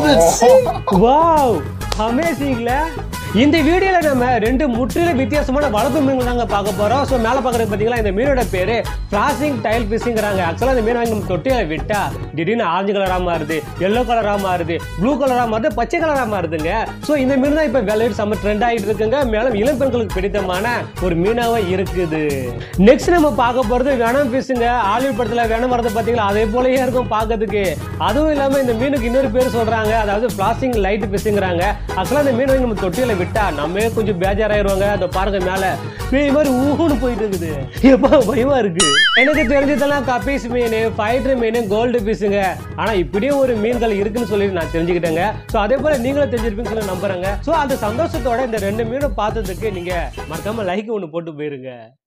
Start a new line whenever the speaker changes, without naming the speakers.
wow அமேசிங்ல இந்த வீடியோல நம்ம ரெண்டு முற்றிலும் வித்தியாசமான வளர்ப்பு மீன்கள் தாங்க பார்க்க போறோம் ஸோ மேலே பார்க்குறது பார்த்தீங்களா இந்த மீனோட பேரு ஃபிளாசிங் டைல் ஃபிஷிங்கிறாங்க ஆக்சுவலாக இந்த மீன் வாங்கி நம்ம தொட்டியில விட்டா திடீர்னு ஆரஞ்சு கலராக மாறுது எல்லோ கலராக மாறுது ப்ளூ கலராக மாறுது பச்சை கலராக மாறுதுங்க ஸோ இந்த மீன் தான் இப்போ விளையாட்டு செம்ம ட்ரெண்ட் ஆகிட்டு இருக்குங்க மேலும் இளம் பெண்களுக்கு பிடித்தமான ஒரு மீனாவே இருக்குது நெக்ஸ்ட் நம்ம பார்க்க போறது வேணம் ஃபிஷ்ஷுங்க ஆலிவ் படத்துல வேணம் வரது பார்த்தீங்களா அதே போலயே இருக்கும் பார்க்கறதுக்கு அதுவும் இல்லாம இந்த மீனுக்கு இன்னொரு பேர் சொல்றாங்க அதாவது பிளாஸ்டிக் லைட் ஃபிஷ்ஷுங்கிறாங்க ஆக்சுவலாக இந்த மீன் வாங்கி நம்ம தொட்டியில விட்டா நம்ம கொஞ்சம் பேஜாராயிருவாங்க அந்த பாருங்க மேல பேய் மாதிரி ஊன்னு போயிட்டு இருக்குது எப்பா பயமா இருக்கு எனக்கு தெரிஞ்சதெல்லாம் கப்பீஸ் மீன் ஃபைட்டர் மீன் கோல்டு ஃபிஷ்ஷுங்க ஆனா இப்படியும் ஒரு மீன்கள் இருக்குன்னு சொல்லி நான் தெரிஞ்சுக்கிட்டேங்க ஸோ அதே போல நீங்களும் தெரிஞ்சிருப்பீங்கன்னு சொல்லி நம்புறேங்க ஸோ அந்த சந்தோஷத்தோட இந்த ரெண்டு மீனும் பார்த்ததுக்கு நீங்க மறக்காம லைக் ஒன்று போட்டு போயிருங்க